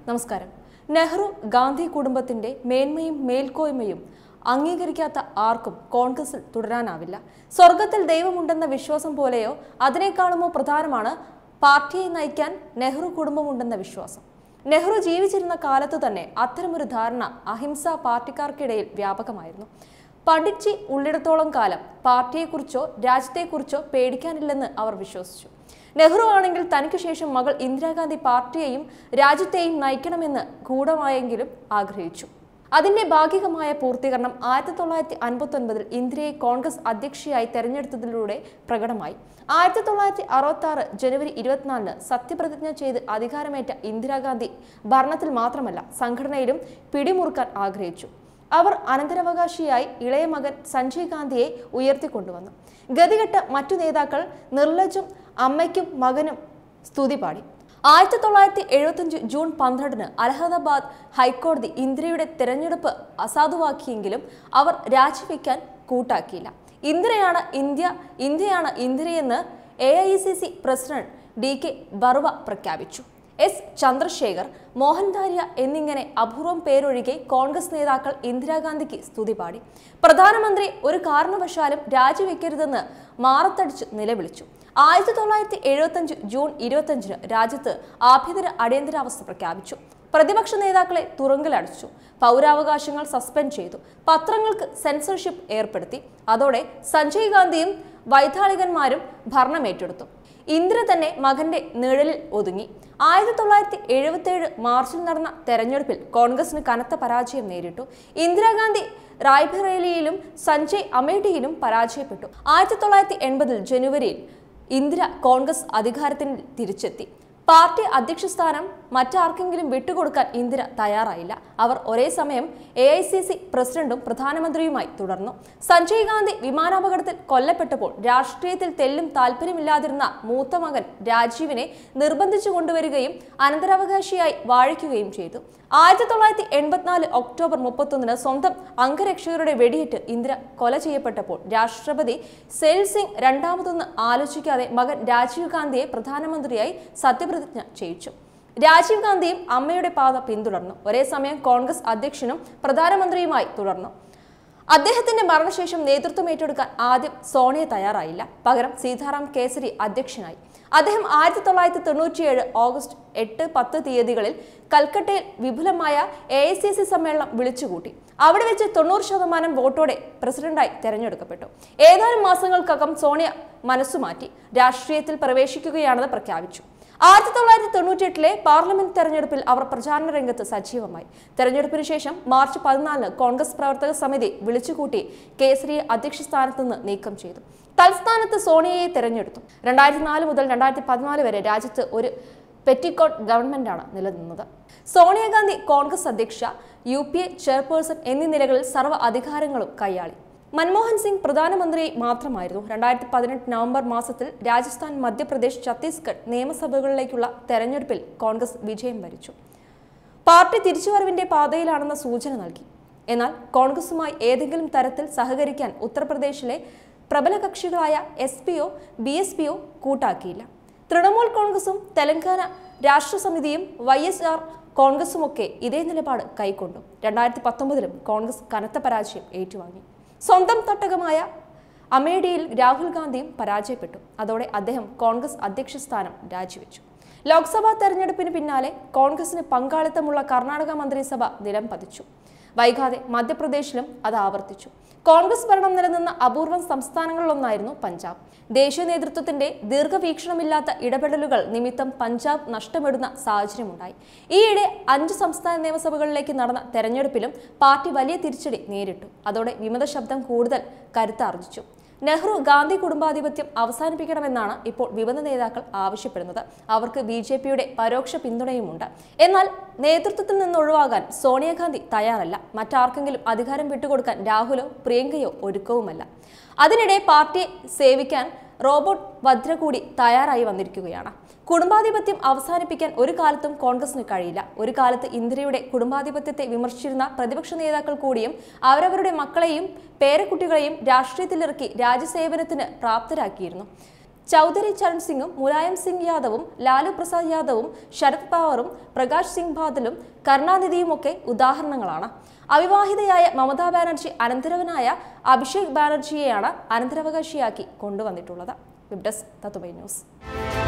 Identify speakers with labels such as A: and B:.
A: നമസ്കാരം നെഹ്റു ഗാന്ധി കുടുംബത്തിന്റെ മേന്മയും മേൽക്കോയ്മയും അംഗീകരിക്കാത്ത ആർക്കും കോൺഗ്രസിൽ തുടരാനാവില്ല സ്വർഗത്തിൽ ദൈവമുണ്ടെന്ന വിശ്വാസം പോലെയോ അതിനേക്കാളുമോ പ്രധാനമാണ് പാർട്ടിയെ നയിക്കാൻ നെഹ്റു കുടുംബമുണ്ടെന്ന വിശ്വാസം നെഹ്റു ജീവിച്ചിരുന്ന കാലത്തു തന്നെ അത്തരമൊരു ധാരണ അഹിംസ പാർട്ടിക്കാർക്കിടയിൽ വ്യാപകമായിരുന്നു പണ്ഡിറ്റ്ജി ഉള്ളിടത്തോളം കാലം പാർട്ടിയെക്കുറിച്ചോ രാജ്യത്തെക്കുറിച്ചോ പേടിക്കാനില്ലെന്ന് അവർ വിശ്വസിച്ചു നെഹ്റു ആണെങ്കിൽ തനിക്ക് ശേഷം മകൾ ഇന്ദിരാഗാന്ധി പാർട്ടിയെയും രാജ്യത്തെയും നയിക്കണമെന്ന് ഗൂഢമായെങ്കിലും ആഗ്രഹിച്ചു അതിന്റെ ഭാഗികമായ പൂർത്തീകരണം ആയിരത്തി തൊള്ളായിരത്തി അൻപത്തി ഒൻപതിൽ ഇന്ദിരയെ കോൺഗ്രസ് അധ്യക്ഷയായി തെരഞ്ഞെടുത്തതിലൂടെ പ്രകടമായി ആയിരത്തി തൊള്ളായിരത്തി അറുപത്തി ആറ് ജനുവരി ഇരുപത്തിനാലിന് സത്യപ്രതിജ്ഞ ചെയ്ത് അധികാരമേറ്റ ഇന്ദിരാഗാന്ധി ഭരണത്തിൽ മാത്രമല്ല സംഘടനയിലും പിടിമുറുക്കാൻ ആഗ്രഹിച്ചു അവർ അനന്തരാവകാശിയായി ഇളയ മകൻ സഞ്ജയ് ഗാന്ധിയെ ഉയർത്തിക്കൊണ്ടുവന്നു ഗതികെട്ട മറ്റു നേതാക്കൾ നിർലജ്ജും അമ്മയ്ക്കും മകനും സ്തുതി പാടി ആയിരത്തി തൊള്ളായിരത്തി എഴുപത്തഞ്ച് ജൂൺ പന്ത്രണ്ടിന് അലഹദാബാദ് ഹൈക്കോടതി ഇന്ദിരയുടെ തെരഞ്ഞെടുപ്പ് അസാധുവാക്കിയെങ്കിലും അവർ രാജിവെക്കാൻ കൂട്ടാക്കിയില്ല ഇന്ദിരയാണ് ഇന്ത്യ ഇന്ത്യയാണ് ഇന്ദിരയെന്ന് A I C C president D K Barooah പ്രഖ്യാപിച്ചു എസ് ചന്ദ്രശേഖർ മോഹൻദാരിയ എന്നിങ്ങനെ അപൂർവം പേരൊഴികെ കോൺഗ്രസ് നേതാക്കൾ ഇന്ദിരാഗാന്ധിക്ക് സ്തുതി പാടി പ്രധാനമന്ത്രി ഒരു കാരണവശാലും രാജിവെക്കരുതെന്ന് മാറത്തടിച്ച് നിലവിളിച്ചു ആയിരത്തി തൊള്ളായിരത്തി എഴുപത്തഞ്ച് ജൂൺ ഇരുപത്തഞ്ചിന് രാജ്യത്ത് ആഭ്യന്തര അടിയന്തരാവസ്ഥ പ്രഖ്യാപിച്ചു പ്രതിപക്ഷ നേതാക്കളെ തുറങ്കിലടച്ചു പൗരാവകാശങ്ങൾ സസ്പെൻഡ് ചെയ്തു പത്രങ്ങൾക്ക് സെൻസർഷിപ്പ് ഏർപ്പെടുത്തി അതോടെ സഞ്ജയ് ഗാന്ധിയും വൈതാളികന്മാരും ഭരണമേറ്റെടുത്തു ഇന്ദിര തന്നെ മകന്റെ നിഴലിൽ ഒതുങ്ങി ആയിരത്തി തൊള്ളായിരത്തി എഴുപത്തിയേഴ് മാർച്ചിൽ നടന്ന തെരഞ്ഞെടുപ്പിൽ കോൺഗ്രസിന് കനത്ത പരാജയം നേരിട്ടു ഇന്ദിരാഗാന്ധി റായ്ബറേലിയിലും സഞ്ജയ് അമേഠിയിലും പരാജയപ്പെട്ടു ആയിരത്തി തൊള്ളായിരത്തി എൺപതിൽ ജനുവരിയിൽ ഇന്ദിര കോൺഗ്രസ് അധികാരത്തിൽ തിരിച്ചെത്തി പാർട്ടി അധ്യക്ഷ സ്ഥാനം മറ്റാർക്കെങ്കിലും വിട്ടുകൊടുക്കാൻ ഇന്ദിര തയ്യാറായില്ല അവർ ഒരേ സമയം എ ഐ സി സി പ്രസിഡന്റും പ്രധാനമന്ത്രിയുമായി തുടർന്നു സഞ്ജയ് ഗാന്ധി വിമാനാപകടത്തിൽ കൊല്ലപ്പെട്ടപ്പോൾ രാഷ്ട്രീയത്തിൽ തെല്ലും താല്പര്യമില്ലാതിരുന്ന മൂത്ത മകൻ രാജീവിനെ നിർബന്ധിച്ചു കൊണ്ടുവരികയും അനന്തരാവകാശിയായി വാഴിക്കുകയും ചെയ്തു ആയിരത്തി തൊള്ളായിരത്തി എൺപത്തിനാല് ഒക്ടോബർ മുപ്പത്തൊന്നിന് സ്വന്തം അംഗരക്ഷകരുടെ വെടിയേറ്റ് ഇന്ദിര കൊല ചെയ്യപ്പെട്ടപ്പോൾ രാഷ്ട്രപതി സെയിൽ സിംഗ് രണ്ടാമതൊന്ന് ആലോചിക്കാതെ മകൻ രാജീവ് ഗാന്ധിയെ പ്രധാനമന്ത്രിയായി സത്യപ്രതിജ്ഞ ചെയ്യിച്ചു രാജീവ് ഗാന്ധിയും അമ്മയുടെ പാത പിന്തുടർന്നു ഒരേ സമയം കോൺഗ്രസ് അധ്യക്ഷനും പ്രധാനമന്ത്രിയുമായി തുടർന്നു അദ്ദേഹത്തിന്റെ മരണശേഷം നേതൃത്വം ഏറ്റെടുക്കാൻ ആദ്യം സോണിയ തയ്യാറായില്ല പകരം സീതാറാം കേസരി അധ്യക്ഷനായി അദ്ദേഹം ആയിരത്തി തൊള്ളായിരത്തി തൊണ്ണൂറ്റിയേഴ് ഓഗസ്റ്റ് എട്ട് പത്ത് തീയതികളിൽ കൽക്കട്ടയിൽ വിപുലമായ എ ഐ സി സി സമ്മേളനം വിളിച്ചുകൂട്ടി അവിടെ വെച്ച് തൊണ്ണൂറ് ശതമാനം വോട്ടോടെ പ്രസിഡന്റായി തെരഞ്ഞെടുക്കപ്പെട്ടു ഏതാനും മാസങ്ങൾക്കകം സോണിയ മനസ്സുമാറ്റി രാഷ്ട്രീയത്തിൽ പ്രവേശിക്കുകയാണെന്ന് പ്രഖ്യാപിച്ചു ആയിരത്തി തൊള്ളായിരത്തി തൊണ്ണൂറ്റിയെട്ടിലെ പാർലമെന്റ് തെരഞ്ഞെടുപ്പിൽ അവർ പ്രചാരണ രംഗത്ത് സജീവമായി തെരഞ്ഞെടുപ്പിന് ശേഷം മാർച്ച് പതിനാലിന് കോൺഗ്രസ് പ്രവർത്തക സമിതി വിളിച്ചുകൂട്ടി കേസരിയെ അധ്യക്ഷ സ്ഥാനത്ത് നിന്ന് നീക്കം ചെയ്തു തൽസ്ഥാനത്ത് സോണിയയെ തെരഞ്ഞെടുത്തു രണ്ടായിരത്തി നാല് മുതൽ രണ്ടായിരത്തി പതിനാല് വരെ രാജ്യത്ത് ഒരു പെറ്റിക്കോട്ട് ഗവൺമെന്റാണ് നിലനിന്നത് സോണിയാഗാന്ധി കോൺഗ്രസ് അധ്യക്ഷ യു പി എ ചെയർപേഴ്സൺ എന്നീ നിലകളിൽ സർവ്വ അധികാരങ്ങളും കൈയാളി മൻമോഹൻ സിംഗ് പ്രധാനമന്ത്രി മാത്രമായിരുന്നു രണ്ടായിരത്തി പതിനെട്ട് നവംബർ മാസത്തിൽ രാജസ്ഥാൻ മധ്യപ്രദേശ് ഛത്തീസ്ഗഡ് നിയമസഭകളിലേക്കുള്ള തെരഞ്ഞെടുപ്പിൽ കോൺഗ്രസ് വിജയം വരിച്ചു പാർട്ടി തിരിച്ചുവരവിന്റെ പാതയിലാണെന്ന സൂചന നൽകി എന്നാൽ കോൺഗ്രസുമായി ഏതെങ്കിലും തരത്തിൽ സഹകരിക്കാൻ ഉത്തർപ്രദേശിലെ പ്രബല കക്ഷികളായ എസ് പിഒ ബി എസ് പിഒ കൂട്ടാക്കിയില്ല തൃണമൂൽ കോൺഗ്രസും തെലങ്കാന രാഷ്ട്രസമിതിയും വൈ എസ് ആർ കോൺഗ്രസുമൊക്കെ ഇതേ നിലപാട് കൈക്കൊണ്ടു രണ്ടായിരത്തി പത്തൊമ്പതിലും കോൺഗ്രസ് കനത്ത പരാജയം ഏറ്റുവാങ്ങി സ്വന്തം തട്ടകമായ അമേഠിയിൽ രാഹുൽ ഗാന്ധിയും പരാജയപ്പെട്ടു അതോടെ അദ്ദേഹം കോൺഗ്രസ് അധ്യക്ഷ സ്ഥാനം രാജിവെച്ചു ലോക്സഭാ തെരഞ്ഞെടുപ്പിന് പിന്നാലെ കോൺഗ്രസിന് പങ്കാളിത്തമുള്ള കർണാടക മന്ത്രിസഭ നിലം പതിച്ചു വൈകാതെ മധ്യപ്രദേശിലും അത് ആവർത്തിച്ചു കോൺഗ്രസ് ഭരണം നിലനിന്ന അപൂർവം സംസ്ഥാനങ്ങളിലൊന്നായിരുന്നു പഞ്ചാബ് ദേശീയ നേതൃത്വത്തിന്റെ ദീർഘവീക്ഷണമില്ലാത്ത ഇടപെടലുകൾ നിമിത്തം പഞ്ചാബ് നഷ്ടമിടുന്ന സാഹചര്യമുണ്ടായി ഈയിടെ അഞ്ച് സംസ്ഥാന നിയമസഭകളിലേക്ക് നടന്ന തെരഞ്ഞെടുപ്പിലും പാർട്ടി വലിയ തിരിച്ചടി നേരിട്ടു അതോടെ വിമത ശബ്ദം കൂടുതൽ കരുത്താർജിച്ചു നെഹ്റു ഗാന്ധി കുടുംബാധിപത്യം അവസാനിപ്പിക്കണമെന്നാണ് ഇപ്പോൾ വിമത നേതാക്കൾ ആവശ്യപ്പെടുന്നത് അവർക്ക് ബി ജെ പിയുടെ പരോക്ഷ പിന്തുണയുമുണ്ട് എന്നാൽ നേതൃത്വത്തിൽ നിന്ന് ഒഴിവാകാൻ സോണിയാഗാന്ധി തയ്യാറല്ല മറ്റാർക്കെങ്കിലും അധികാരം വിട്ടുകൊടുക്കാൻ രാഹുലോ പ്രിയങ്കയോ ഒരുക്കവുമല്ല അതിനിടെ പാർട്ടിയെ സേവിക്കാൻ റോബോട്ട് വദ്ര കൂടി തയ്യാറായി വന്നിരിക്കുകയാണ് കുടുംബാധിപത്യം അവസാനിപ്പിക്കാൻ ഒരു കാലത്തും കോൺഗ്രസിന് കഴിയില്ല ഒരു കാലത്ത് ഇന്ദിരയുടെ കുടുംബാധിപത്യത്തെ വിമർശിച്ചിരുന്ന പ്രതിപക്ഷ നേതാക്കൾ കൂടിയും അവരവരുടെ മക്കളെയും പേരക്കുട്ടികളെയും രാഷ്ട്രീയത്തിലിറക്കി രാജ്യസേവനത്തിന് പ്രാപ്തരാക്കിയിരുന്നു ചൗധരി ചരൺ സിംഗും മുലായം സിംഗ് യാദവും ലാലു പ്രസാദ് യാദവും ശരത് പവാറും പ്രകാശ് സിംഗ് ബാദലും കരുണാനിധിയും ഒക്കെ ഉദാഹരണങ്ങളാണ് അവിവാഹിതയായ മമതാ ബാനർജി അനന്തരവനായ അഭിഷേക് ബാനർജിയെയാണ് അനന്തരാവകാശിയാക്കി കൊണ്ടുവന്നിട്ടുള്ളത് വെബ് ഡെസ്ക് തത്തുമൈ ന്യൂസ്